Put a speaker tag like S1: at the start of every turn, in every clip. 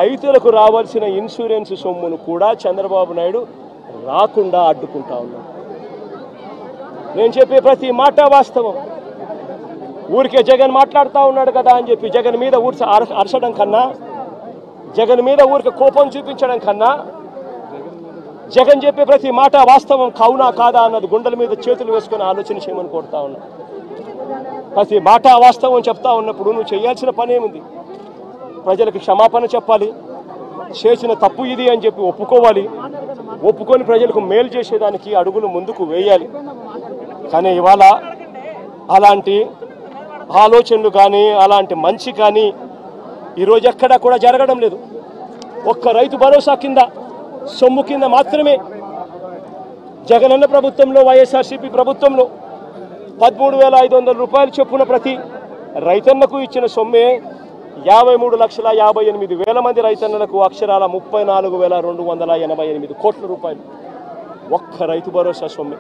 S1: రైతులకు రావాల్సిన ఇన్సూరెన్స్ సొమ్మును కూడా చంద్రబాబు నాయుడు రాకుండా అడ్డుకుంటా ఉన్నాడు నేను చెప్పే ప్రతి మాట వాస్తవం ఊరికే జగన్ మాట్లాడుతూ ఉన్నాడు కదా అని చెప్పి జగన్ మీద ఊర్చ అర- అరచడం కన్నా జగన్ మీద ఊరికి కోపం చూపించడం కన్నా జగన్ చెప్పే ప్రతి మాట వాస్తవం కావునా కాదా అన్నది గుండెల మీద చేతులు వేసుకొని ఆలోచన చేయమని కోరుతా ఉన్నా ప్రతి మాట వాస్తవం చెప్తా ఉన్నప్పుడు నువ్వు చేయాల్సిన పని ఏముంది ప్రజలకు క్షమాపణ చెప్పాలి చేసిన తప్పు ఇది అని చెప్పి ఒప్పుకోవాలి ఒప్పుకొని ప్రజలకు మేలు చేసేదానికి అడుగులు ముందుకు వేయాలి కానీ ఇవాళ అలాంటి ఆలోచనలు కానీ అలాంటి మంచి కానీ ఈరోజు ఎక్కడా కూడా జరగడం లేదు ఒక్క రైతు భరోసా కింద సొమ్ము కింద మాత్రమే జగనన్న ప్రభుత్వంలో వైఎస్ఆర్సీపీ ప్రభుత్వంలో పదమూడు వేల ఐదు వందల రూపాయలు చొప్పున ప్రతి రైతన్నకు ఇచ్చిన సొమ్మే యాభై మూడు లక్షల యాభై ఎనిమిది వేల మంది రైతన్నలకు అక్షరాల ముప్పై నాలుగు వేల రెండు వందల ఎనభై ఎనిమిది కోట్ల రూపాయలు ఒక్క రైతు భరోసా సొమ్మే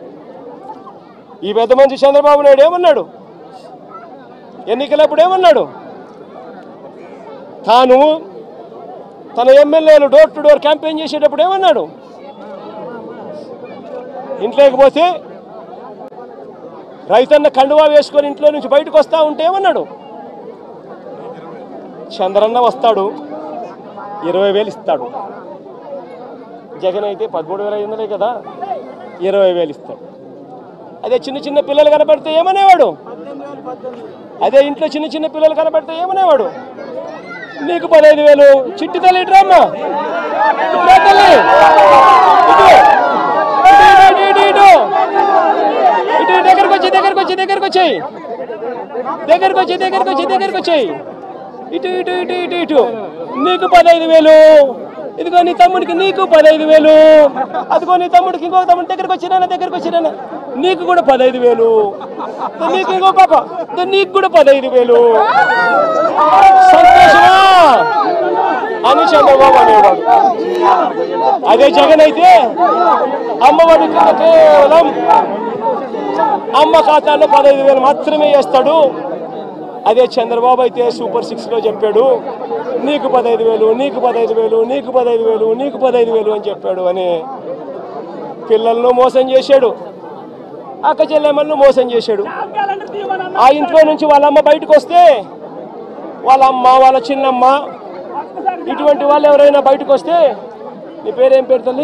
S1: ఈ పెద్ద మంచి చంద్రబాబు నాయుడు ఏమన్నాడు ఎన్నికలప్పుడు ఏమన్నాడు తాను తన ఎమ్మెల్యేలు డోర్ టు డోర్ క్యాంపెయిన్ చేసేటప్పుడు ఏమన్నాడు ఇంట్లోకి పోతే రైతన్న కండువా వేసుకొని ఇంట్లో నుంచి బయటకు వస్తా ఉంటే ఏమన్నాడు చంద్రన్న వస్తాడు ఇరవై వేలు ఇస్తాడు జగన్ అయితే పదమూడు వేల ఐదు వందలే కదా ఇరవై వేలు ఇస్తాడు అదే చిన్న చిన్న పిల్లలు కనపడితే ఏమనేవాడు అదే ఇంట్లో చిన్న చిన్న పిల్లలు కనపడితే ఏమనేవాడు నీకు పదహైదు వేలు చిట్టి తల్లి ఇటురామ్మా ఇటురా తల్లి ఇటు. ఇటు, ఇటు, ఇటు, ఇటు. ఇటు దగ్గరకు వచ్చి దగ్గరకు వచ్చి దగ్గరకు వచ్చాయి దగ్గరకు వచ్చి దగ్గరకు వచ్చి దగ్గరకు వచ్చాయి ఇటు ఇటు ఇటు ఇటు ఇటు నీకు పదహైదు వేలు ఇదిగో నీ తమ్ముడికి నీకు పదహైదు వేలు అదిగో నీ తమ్ముడికి ఇంకో తమ్ముడి దగ్గరకు వచ్చినా దగ్గరకు వచ్చినా నీకు కూడా పదహైదు వేలు దో నీకు ఇంకో పాప దో నీకు కూడా పదహైదు వేలు సంతోషమా అని చంద్రబాబు అనేవాడు అదే జగన్ అయితే అమ్మఒడి కింద కేవలం అమ్మ ఖాతాలో పదహైదు వేలు మాత్రమే వేస్తాడు అదే చంద్రబాబు అయితే సూపర్ సిక్స్ లో చెప్పాడు నీకు పదహైదు వేలు నీకు పదహైదు వేలు నీకు పదహైదు వేలు నీకు పదహైదు వేలు అని చెప్పాడు అని పిల్లలను మోసం చేశాడు అక్క చెల్లెమ్మలను మోసం చేశాడు ఆ ఇంట్లో నుంచి వాళ్ళ అమ్మ బయటకు వస్తే వాళ్ళ అమ్మ వాళ్ళ చిన్నమ్మ ఇటువంటి వాళ్ళు ఎవరైనా బయటకు వస్తే నీ పేరేం పేరు తల్లి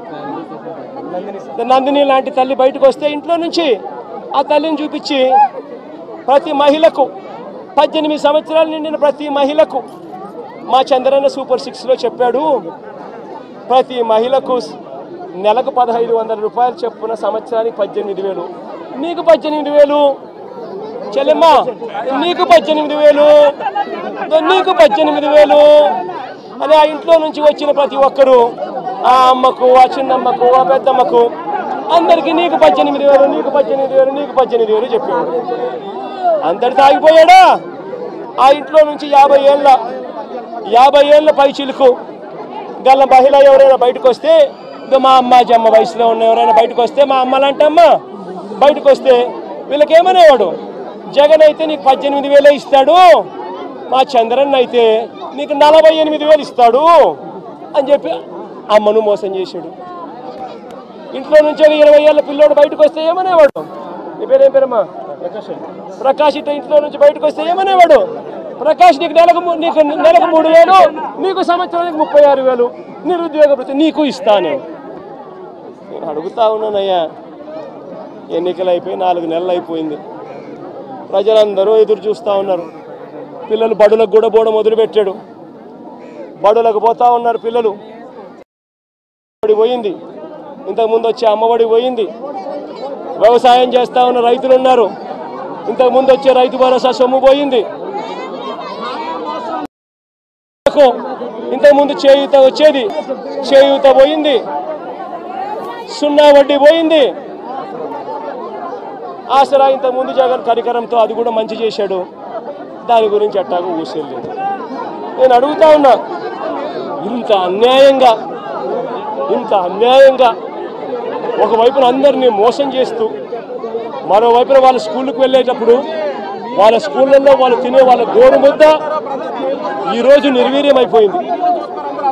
S1: నందిని లాంటి తల్లి బయటకు వస్తే ఇంట్లో నుంచి ఆ తల్లిని చూపించి ప్రతి మహిళకు పద్దెనిమిది సంవత్సరాలు నిండిన ప్రతి మహిళకు మా చంద్రన్న సూపర్ సిక్స్లో చెప్పాడు ప్రతి మహిళకు నెలకు పదహైదు వందల రూపాయలు చెప్పున సంవత్సరానికి పద్దెనిమిది వేలు నీకు పద్దెనిమిది వేలు చెల్లెమ్మ నీకు పద్దెనిమిది వేలు నీకు పద్దెనిమిది వేలు అని ఆ ఇంట్లో నుంచి వచ్చిన ప్రతి ఒక్కరూ ఆ అమ్మకు ఆ చిన్నమ్మకు ఆ పెద్దమ్మకు అందరికీ నీకు పద్దెనిమిది వేలు నీకు పద్దెనిమిది వేలు నీకు పద్దెనిమిది వేలు చెప్పేవాడు అందరితో ఆగిపోయాడా ఆ ఇంట్లో నుంచి యాభై ఏళ్ళ యాభై ఏళ్ళ పై చిలుకు గల్ల మహిళ ఎవరైనా బయటకు వస్తే ఇదో మా అమ్మ జమ్మ వయసులో ఉన్న ఎవరైనా బయటకు వస్తే మా అమ్మ లాంటి అమ్మ బయటకు వస్తే వీళ్ళకి ఏమనేవాడు జగన్ అయితే నీకు పద్దెనిమిది వేలే ఇస్తాడు మా చంద్రన్ అయితే నీకు నలభై ఎనిమిది వేలు ఇస్తాడు అని చెప్పి అమ్మను మోసం చేశాడు ఇంట్లో నుంచి ఒక ఇరవై ఏళ్ళ పిల్లోడు బయటకు వస్తే ఏమనేవాడు నీ పేరేం పేరమ్మా ప్రకాష్ ఇట్లా ఇంట్లో నుంచి బయటకు వస్తే ఏమనేవాడు ప్రకాష్ నీకు నెలకు మూ- నీకు నెలకు మూడు వేలు నీకు సంవత్సరానికి ముప్పై ఆరు వేలు నిరుద్యోగ భృతి నీకు ఇస్తాను నేను అడుగుతా ఉన్నానయ్యా ఎన్నికలు అయిపోయి నాలుగు నెలలు అయిపోయింది ప్రజలందరూ ఎదురు చూస్తూ ఉన్నారు పిల్లలు బడులకు కూడా పోవడం మొదలుపెట్టాడు బడులకు పోతా ఉన్నారు పిల్లలు అమ్మఒడి పోయింది ఇంతకుముందు వచ్చే అమ్మఒడి పోయింది వ్యవసాయం చేస్తా ఉన్న రైతులు ఉన్నారు ఇంతకుముందు వచ్చే రైతు భరోసా సొమ్ము పోయింది ఇంతకుముందు చేయూత వచ్చేది చేయూత పోయింది సున్నా వడ్డీ పోయింది ఆసరా ఇంతకుముందు జగన్ కరికరంతో అది కూడా మంచి చేశాడు దాని గురించి అట్టాగా ఊసేయలేదు నేను అడుగుతా ఉన్నా ఇంత అన్యాయంగా ఇంత అన్యాయంగా ఒకవైపున అందరినీ మోసం చేస్తూ మరోవైపున వాళ్ళ స్కూళ్ళకి వెళ్ళేటప్పుడు వాళ్ళ స్కూళ్ళల్లో వాళ్ళు తినే వాళ్ళ గోరు ముద్ద ఈరోజు నిర్వీర్యం అయిపోయింది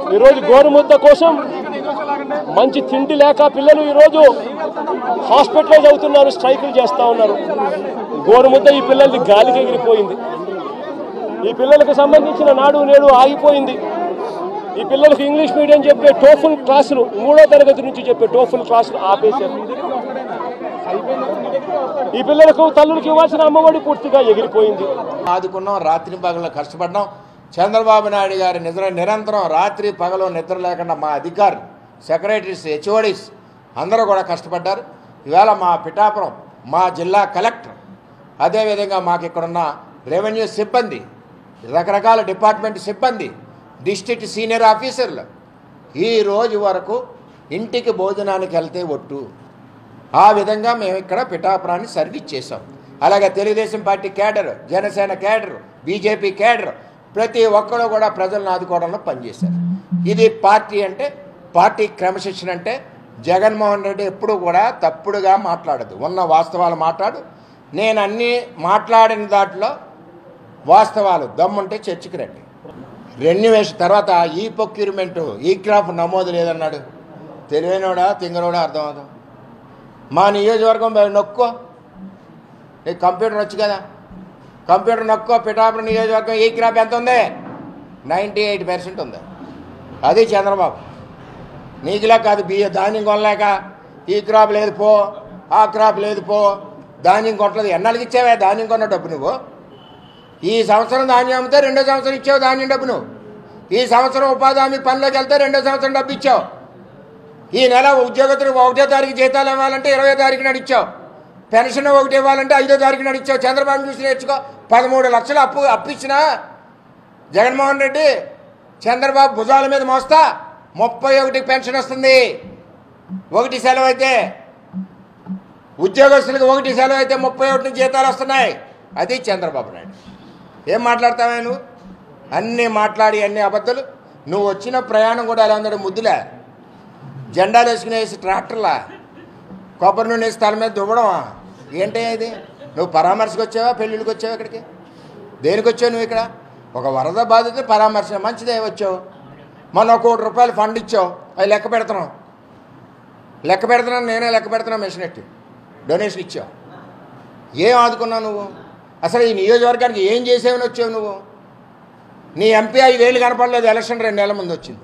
S1: ఈరోజు గోరుముద్ద కోసం మంచి తిండి లేక పిల్లలు ఈరోజు హాస్పిటలైజ్ అవుతున్నారు స్ట్రైకులు చేస్తూ ఉన్నారు గోరుముద్ద ఈ పిల్లలది గాలికి ఎగిరిపోయింది ఈ పిల్లలకు సంబంధించిన నాడు నేడు ఆగిపోయింది ఈ పిల్లలకు ఇంగ్లీష్ మీడియం చెప్పే టోఫుల్ క్లాసులు మూడో తరగతి నుంచి చెప్పే టోఫుల్ క్లాసులు ఆపేశారు ఈ పిల్లలకు తల్లులకు ఇవ్వాల్సిన అమ్మఒడి పూర్తిగా ఎగిరిపోయింది
S2: ఆదుకున్నాం రాత్రి పగలు కష్టపడ్డాం చంద్రబాబు నాయుడు గారి నిద్ర నిరంతరం రాత్రి పగలు నిద్ర లేకుండా మా అధికారులు సెక్రటరీస్ హెచ్ఓడీస్ అందరూ కూడా కష్టపడ్డారు ఇవాళ మా పిఠాపురం మా జిల్లా కలెక్టర్ అదేవిధంగా మాకు ఇక్కడున్న రెవెన్యూ సిబ్బంది రకరకాల డిపార్ట్మెంట్ సిబ్బంది డిస్ట్రిక్ట్ సీనియర్ ఆఫీసర్లు ఈ రోజు వరకు ఇంటికి భోజనానికి వెళ్తే ఒట్టు ఆ విధంగా మేము ఇక్కడ పిఠాపురాన్ని సర్వీస్ చేసాం అలాగే Telugu Desam party cadre Janasena cadre BJP cadre ప్రతి ఒక్కరు కూడా ప్రజలను ఆదుకోవడంలో పనిచేశారు ఇది పార్టీ అంటే పార్టీ క్రమశిక్షణ అంటే జగన్మోహన్ రెడ్డి ఎప్పుడు కూడా తప్పుడుగా మాట్లాడదు ఉన్న వాస్తవాలు మాట్లాడు నేను అన్నీ మాట్లాడిన దాంట్లో వాస్తవాలు దమ్ముంటే చర్చకి రండి రెన్యువేషన్ తర్వాత ఈ ప్రొక్యూర్మెంట్ ఈ క్రాఫ్ నమోదు లేదన్నాడు తెలివైనోడా తింగరోడా అర్థమవుతాం మా నియోజకవర్గం పోయి నొక్కో ఈ కంప్యూటర్ వచ్చు కదా కంప్యూటర్ నొక్కో పిఠాపురం నియోజకవర్గం ఈ క్రాప్ ఎంత ఉంది నైంటీ ఎయిట్ పర్సెంట్ ఉంది అది చంద్రబాబు నీకులా కాదు బియ్య ధాన్యం కొనలేక ఈ క్రాప్ లేదు పో ఆ క్రాప్ లేదు పో ధాన్యం కొట్టలేదు ఎన్నాళ్ళకి ఇచ్చావే ధాన్యం కొన్న డబ్బు నువ్వు ఈ సంవత్సరం ధాన్యం అమ్మితే రెండో సంవత్సరం ఇచ్చావు ధాన్యం డబ్బు నువ్వు ఈ సంవత్సరం ఉపాధి హామీ పనిలోకి వెళ్తే రెండో సంవత్సరం డబ్బు ఇచ్చావు ఈ నెల ఉద్యోగస్తులకు ఒకటో తారీఖు జీతాలు ఇవ్వాలంటే ఇరవై తారీఖు నాడు ఇచ్చావు పెన్షన్ ఒకటి ఇవ్వాలంటే ఐదో తారీఖు నాడు ఇచ్చావు చంద్రబాబు చూసి నేర్చుకో పదమూడు లక్షలు అప్పు అప్పిచ్చినా జగన్మోహన్ రెడ్డి చంద్రబాబు భుజాల మీద మోస్తా ముప్పై ఒకటి పెన్షన్ వస్తుంది ఒకటి సెలవు అయితే ఉద్యోగస్తులకు ఒకటి సెలవు అయితే ముప్పై ఒకటి జీతాలు వస్తున్నాయి అది చంద్రబాబు నాయుడు ఏం మాట్లాడతావా నువ్వు అన్నీ మాట్లాడి అన్ని అబద్ధాలు నువ్వు వచ్చిన ప్రయాణం కూడా ఎలా ఉందంటే ముద్దులే జెండాలు వేసుకునేసి ట్రాక్టర్లా కొబ్బరి నూనె వేసి తల మీద దువ్వడమా ఏంటి ఇది నువ్వు పరామర్శకు వచ్చావా పెళ్ళిళ్ళకి వచ్చావా ఇక్కడికి దేనికి వచ్చావు నువ్వు ఇక్కడ ఒక వరద బాధిత పరామర్శ మంచిదే వచ్చావు మొన్న ఒక కోటి రూపాయలు ఫండ్ ఇచ్చావు అవి లెక్క పెడుతున్నావు లెక్క పెడుతున్నాను నేనే లెక్క పెడుతున్నా మెషిన్ ఎట్టి డొనేషన్ ఇచ్చావు ఏం ఆదుకున్నావు నువ్వు అసలు ఈ నియోజకవర్గానికి ఏం చేసేవని వచ్చావు నువ్వు నీ ఎంపీ ఐదేళ్ళు కనపడలేదు ఎలక్షన్ రెండు నెలల ముందు వచ్చింది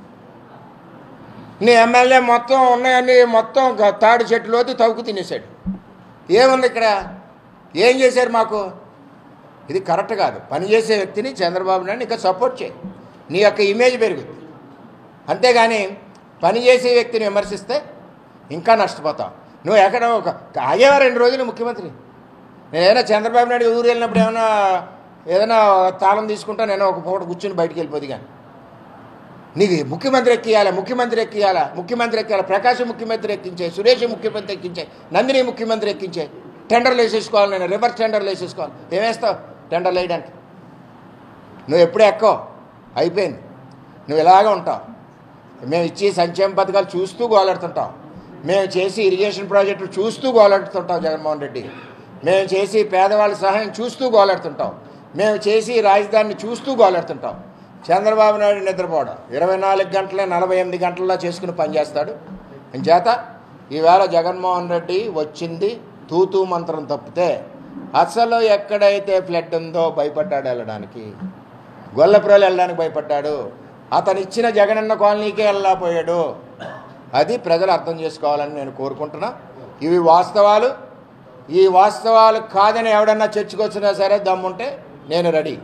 S2: నీ ఎమ్మెల్యే మొత్తం ఉన్నాయన్నీ మొత్తం గ- తాడి చెట్టులోకి తవ్వుకు తినేశాడు ఏముంది ఇక్కడ ఏం చేశారు మాకు ఇది కరెక్ట్ కాదు పనిచేసే వ్యక్తిని చంద్రబాబు నాయుడు ఇంకా సపోర్ట్ చేయి నీ యొక్క ఇమేజ్ పెరుగుద్ది అంతేగాని పనిచేసే వ్యక్తిని విమర్శిస్తే ఇంకా నష్టపోతావు నువ్వు ఎక్కడ ఒక ఆగేవా రెండు రోజులు ముఖ్యమంత్రి నేను ఏదైనా చంద్రబాబు నాయుడు ఊరు వెళ్ళినప్పుడు ఏమైనా ఏదైనా తాళం తీసుకుంటా నేను ఒక పూట కూర్చుని బయటికి వెళ్ళిపోదు కానీ నీకు ముఖ్యమంత్రి ఎక్కియాలా ముఖ్యమంత్రి ఎక్కియాలా ముఖ్యమంత్రి ఎక్కియాలా ప్రకాశం ముఖ్యమంత్రి ఎక్కించే సురేష్ ముఖ్యమంత్రి ఎక్కించే నందిని ముఖ్యమంత్రి ఎక్కించే టెండర్లు వేసేసుకోవాలి నేను రివర్స్ టెండర్లు వేసేసుకోవాలి ఏమేస్తావు టెండర్లు వేయడానికి నువ్వు ఎప్పుడు ఎక్కో అయిపోయింది నువ్వు ఇలాగే ఉంటావు మేము ఇచ్చే సంక్షేమ పథకాలు చూస్తూ గోలాడుతుంటాం మేము చేసి ఇరిగేషన్ ప్రాజెక్టులు చూస్తూ గోలాడుతుంటాం జగన్మోహన్ రెడ్డి మేము చేసి పేదవాళ్ళ సహాయం చూస్తూ గోలాడుతుంటాం మేము చేసి రాజధానిని చూస్తూ గోలాడుతుంటాం చంద్రబాబు నాయుడు నిద్రపోవడం ఇరవై నాలుగు గంటలే నలభై ఎనిమిది గంటల్లో చేసుకుని పనిచేస్తాడు చేత ఈవేళ జగన్మోహన్ రెడ్డి వచ్చింది తూతూ మంత్రం తప్పితే అసలు ఎక్కడైతే ఫ్లడ్ ఉందో భయపడ్డాడు వెళ్ళడానికి గొల్లపురాలు వెళ్ళడానికి భయపడ్డాడు అతను ఇచ్చిన జగనన్న కాలనీకే వెళ్ళకపోయాడు అది ప్రజలు అర్థం చేసుకోవాలని నేను కోరుకుంటున్నా ఇవి వాస్తవాలు ఈ వాస్తవాలు కాదని ఎవడన్నా చర్చకొచ్చినా సరే దమ్ముంటే నేను ready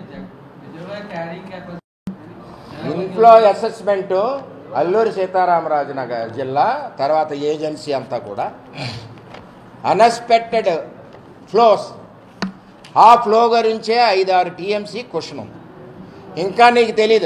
S2: inflow assessment Alluri Sitaramaraju Nagar జిల్లా తర్వాత ఏజెన్సీ అంతా కూడా అన్ఎక్స్పెక్టెడ్ ఫ్లోస్ ఆ ఫ్లో గురించే ఐదారు టీఎంసీ క్వశ్చన్ ఉంది ఇంకా నీకు తెలీదు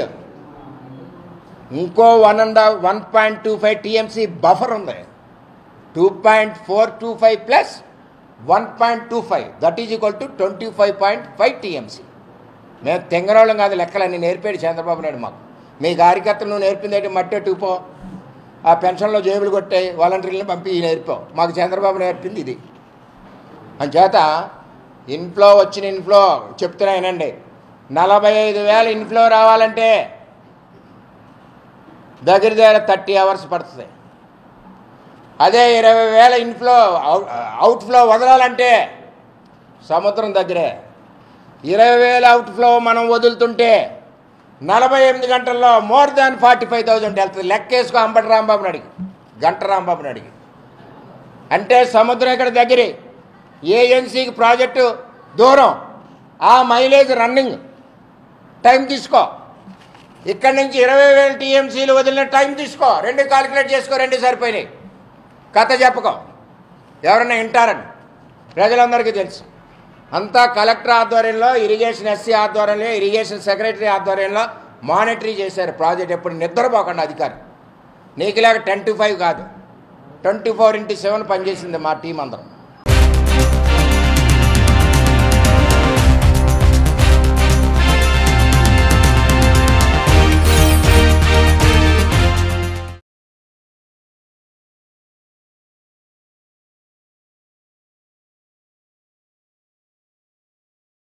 S2: ఇంకో one and one point two five TMC buffer ఉంది two point four two five plus one point two five that is equal to twenty five point five TMC మేము తెంగరోళ్ళం కాదు లెక్కలన్నీ నేర్పాడు చంద్రబాబు నాయుడు మాకు మీ కార్యకర్తలు నువ్వు నేర్పింది ఏంటి మట్టి టూపో ఆ పెన్షన్లో జేబులు కొట్టాయి వాలంటీర్లను పంపి ఈ నేర్పావు మాకు చంద్రబాబు నేర్పింది ఇది అంచేత ఇన్ఫ్లో వచ్చిన ఇన్ఫ్లో చెప్తున్నానండి నలభై ఐదు వేల ఇన్ఫ్లో రావాలంటే దగ్గర దగ్గర థర్టీ అవర్స్ పడుతుంది అదే ఇరవై వేల ఇన్ఫ్లో అవుట్ అవుట్ఫ్లో వదలాలంటే సముద్రం దగ్గరే ఇరవై వేల అవుట్ఫ్లో మనం వదులుతుంటే నలభై ఎనిమిది గంటల్లో more than forty five thousand వెళ్తుంది లెక్కేసుకో అంబటి రాంబాబుని అడిగి గంట రాంబాబుని అడిగి అంటే సముద్రం ఇక్కడ దగ్గరే ఏఎన్సీకి ప్రాజెక్టు దూరం ఆ మైలేజ్ రన్నింగ్ టైం తీసుకో ఇక్కడి నుంచి ఇరవై వేల టీఎంసీలు వదిలిన టైం తీసుకో రెండు కాలిక్యులేట్ చేసుకో రెండు సరిపోయినాయి కథ చెప్పకో ఎవరన్నా వింటారని ప్రజలందరికీ తెలుసు అంతా కలెక్టర్ ఆధ్వర్యంలో ఇరిగేషన్ ఎస్సీ ఆధ్వర్యంలో ఇరిగేషన్ సెక్రటరీ ఆధ్వర్యంలో మానిటరీ చేశారు ప్రాజెక్ట్ ఎప్పుడు నిద్రపోకుండా అధికారి నీకులాగా టెన్ టు ఫైవ్ కాదు ట్వంటీ ఫోర్ ఇంటూ సెవెన్ పనిచేసింది మా టీం అందరం